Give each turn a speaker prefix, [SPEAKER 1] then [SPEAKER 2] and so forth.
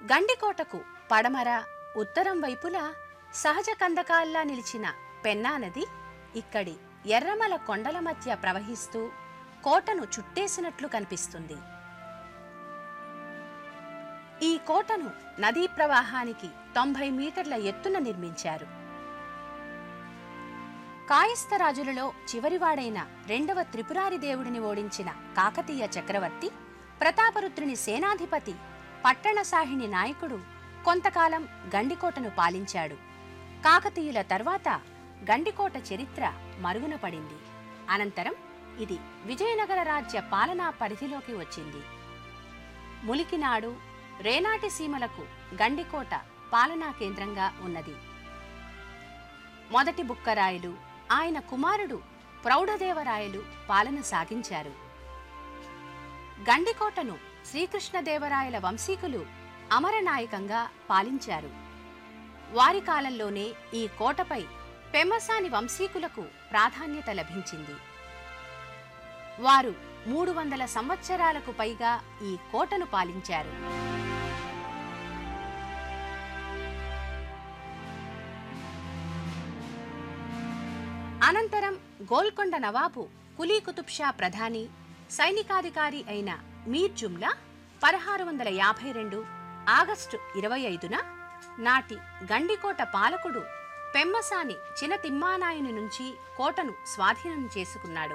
[SPEAKER 1] గండికోటకు పడమర ఉత్తరం వైపులా సహజ కందకాల్లా నిలిచిన పెన్నా నది ఇక్కడి ఎర్రమల కొండల మధ్య ప్రవహిస్తూ కోటను చుట్టేసినట్లు కనిపిస్తుంది ఈ కోటను నదీ ప్రవాహానికి తొంభై మీటర్ల ఎత్తున నిర్మించారు కాయస్థరాజులలో చివరివాడైన రెండవ త్రిపురారి దేవుడిని ఓడించిన కాకతీయ చక్రవర్తి ప్రతాపరుద్రుని సేనాధిపతి పట్టణసాహిని నాయకుడు కొంతకాలం గండికోటను పాలించాడు కాకతీయుల తర్వాత గండికోట చరిత్ర మరుగున పడింది అనంతరం ఇది విజయనగర రాజ్య పాలనా పరిధిలోకి వచ్చింది ములికినాడు రేనాటి సీమలకు గండికోట పాలనా కేంద్రంగా ఉన్నది మొదటి బుక్కరాయలు ఆయన కుమారుడు ప్రౌఢదేవరాయలు పాలన సాగించారు గండికోటను శ్రీకృష్ణదేవరాయల వంశీకులు అమరనాయకంగా పాలించారు వారి కాలంలోనే ఈ కోటపై పెమ్మసాని వంశీకులకు ప్రాధాన్యత లభించింది వారు మూడు వందల సంవత్సరాలకు పైగా ఈ కోటను పాలించారు అనంతరం గోల్కొండ నవాబు కులీ కుతుబ్ షా ప్రధాని సైనికాధికారి అయిన మీర్ జుమ్లా పదహారు వందల యాభై రెండు ఆగస్టు ఇరవై ఐదున నాటి గండికోట పాలకుడు పెమ్మసాని చినతిమ్మానాయుని నుంచి కోటను స్వాధీనం చేసుకున్నాడు